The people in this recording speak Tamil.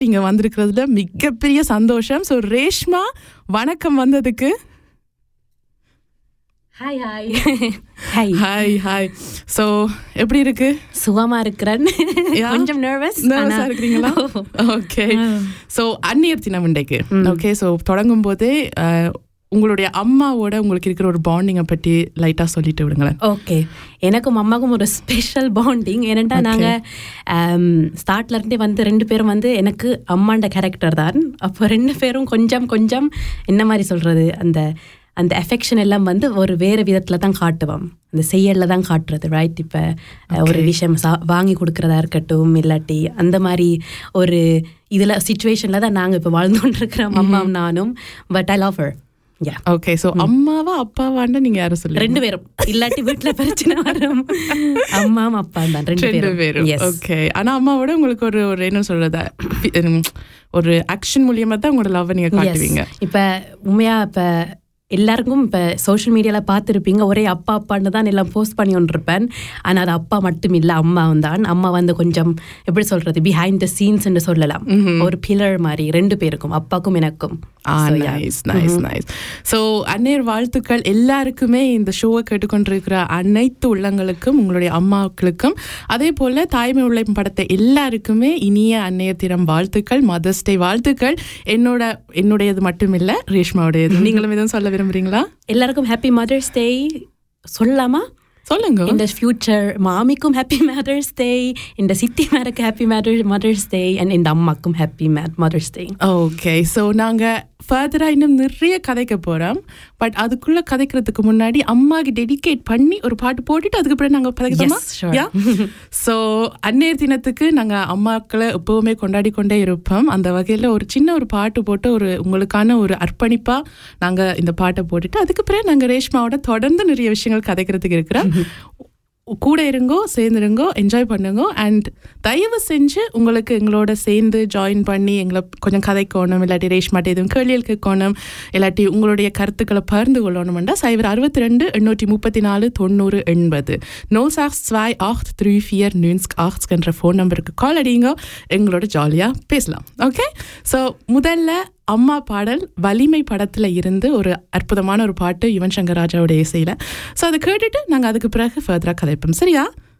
இங்க வந்திருக்கிறதுல மிகப்பெரிய சந்தோஷம் ஸோ ரேஷ்மா வணக்கம் வந்ததுக்கு hi hi hi hi hi so எப்படி இருக்கு சுகமா இருக்கிறேன் Yeah. கொஞ்சம் நர்வஸ் நர்வஸா இருக்கிறீங்களா ஓகே ஸோ அந்நியர் தினம் இன்றைக்கு ஓகே ஸோ தொடங்கும் போதே அஹ், உங்களுடைய அம்மாவோட உங்களுக்கு இருக்கிற ஒரு பாண்டிங்கை பற்றி லைட்டா சொல்லிட்டு விடுங்களேன் ஓகே எனக்கும் அம்மாக்கும் ஒரு ஸ்பெஷல் பாண்டிங் ஏனெண்டா நாங்க ஸ்டார்ட்ல இருந்தே வந்து ரெண்டு பேரும் வந்து எனக்கு அம்மாண்ட கேரக்டர் தான் அப்போ ரெண்டு பேரும் கொஞ்சம் கொஞ்சம் என்ன மாதிரி சொல்றது அந்த அந்த அஃபெக்ஷன் எல்லாம் வந்து ஒரு வேறு விதத்துல தான் காட்டுவோம் அந்த செயல்ல தான் காட்டுறது ரைட் இப்போ ஒரு விஷயம் சா வாங்கி கொடுக்கறதா இருக்கட்டும் இல்லாட்டி அந்த மாதிரி ஒரு இதுல சுச்சுவேஷன்ல தான் நாங்க இப்போ வாழ்ந்து கொண்டிருக்கிறோம் அம்மாவும் நானும் but I love her yeah okay so அம்மாவா அப்பாவான்னு நீங்க யாரும் சொல்லுங்க ரெண்டு பேரும் இல்லாட்டி வீட்டுல பிரச்சனை வரும் அம்மாவும் அப்பா தான் ரெண்டு ரெண்டு பேரும் பேரும் Yes. ஓகே ஆனா அம்மாவோட உங்களுக்கு ஒரு ஒரு என்ன சொல்றது உம், ஒரு ஆக்ஷன் மூலியமா தான் உங்களோட லவ் நீங்க Yes. காட்டுவீங்க இப்ப உண்மையா இப்ப எல்லாருக்கும் இப்ப சோஷியல் மீடியால பார்த்துருப்பீங்க ஒரே அப்பா அப்பான்னு தான் எல்லாம் போஸ்ட் பண்ணி கொண்டிருப்பேன் ஆனா அது அப்பா மட்டும் இல்ல அம்மாவும் தான் அம்மா வந்து கொஞ்சம் எப்படி சொல்றது பிஹைண்ட் த சீன்ஸ் என்று சொல்லலாம் ஒரு பில்லர் மாதிரி ரெண்டு பேருக்கும் அப்பாக்கும் எனக்கும் ah So, yeah. Nice nice nice so அந்நேர் வாழ்த்துக்கள் எல்லாருக்குமே இந்த ஷோவை கேட்டுக்கொண்டிருக்கிற அனைத்து உள்ளங்களுக்கும் உங்களுடைய அம்மாக்களுக்கும் அதே போல தாய்மை உழைப்பு படத்தை எல்லாருக்குமே இனிய அந்நேர் தினம் வாழ்த்துக்கள் மதர்ஸ் டே வாழ்த்துக்கள் என்னோட என்னுடையது மட்டும் இல்ல ரேஷ்மாவுடையது நீங்களும் எதுவும் சொல்ல விரும்புறீங்களா எல்லாருக்கும் ஹாப்பி மதர்ஸ் டே சொல்லலாமா சொல்லுங்க இந்த ஃபியூச்சர் மாமிக்கும் ஹாப்பி மதர்ஸ் டே இந்த சித்தி மேருக்கு happy mother mother's day and இந்த அம்மாக்கும் happy mother's day okay so நாங்க ஃபர்தரா இன்னும் நிறைய கதைக்க போறோம் பட் அதுக்குள்ள கதைக்கிறதுக்கு முன்னாடி அம்மாக்கு டெடிகேட் பண்ணி ஒரு பாட்டு போட்டுட்டு அதுக்கப்புறம் நாங்க பதக்கமா Yes, sure. யா ஸோ அந்நேர் தினத்துக்கு நாங்க அம்மாக்களை எப்பவுமே கொண்டாடி கொண்டே இருப்போம் அந்த வகையில ஒரு சின்ன ஒரு பாட்டு போட்டு ஒரு உங்களுக்கான ஒரு அர்ப்பணிப்பா நாங்க இந்த பாட்டை போட்டுட்டு அதுக்கப்புறம் நாங்க ரேஷ்மாவோட தொடர்ந்து நிறைய விஷயங்கள் கதைக்கிறதுக்கு இருக்கிறோம் கூட இருங்கோ சேர்ந்துருங்கோ என்ஜாய் பண்ணுங்க அண்ட் தயவு செஞ்சு உங்களுக்கு எங்களோட சேர்ந்து ஜாயின் பண்ணி எங்களை கொஞ்சம் கதைக்கணும் இல்லாட்டி ரேஷ்மாட்டி எதுவும் கேள்விகள் கேட்கணும் இல்லாட்டி உங்களுடைய கருத்துக்களை பகிர்ந்து கொள்ளணும்டா சைவர் அறுபத்தி ரெண்டு எண்ணூற்றி முப்பத்தி நாலு தொண்ணூறு எண்பது நோ சாக்ஸ் ஸ்வாய் ஆஹ் த்ரீ ஃபியர் நியூன்ஸ்க் ஆஹ்ஸ் என்ற ஃபோன் நம்பருக்கு கால் அடிங்க எங்களோட ஜாலியாக பேசலாம் ஓகே ஸோ முதல்ல அம்மா பாடல் வலிமை படத்துல இருந்து ஒரு அற்புதமான ஒரு பாட்டு யுவன் சங்கர் ராஜாவோட இசையில ஸோ அதை கேட்டுட்டு நாங்கள் அதுக்கு பிறகு ஃபர்தராக கதைப்போம் சரியா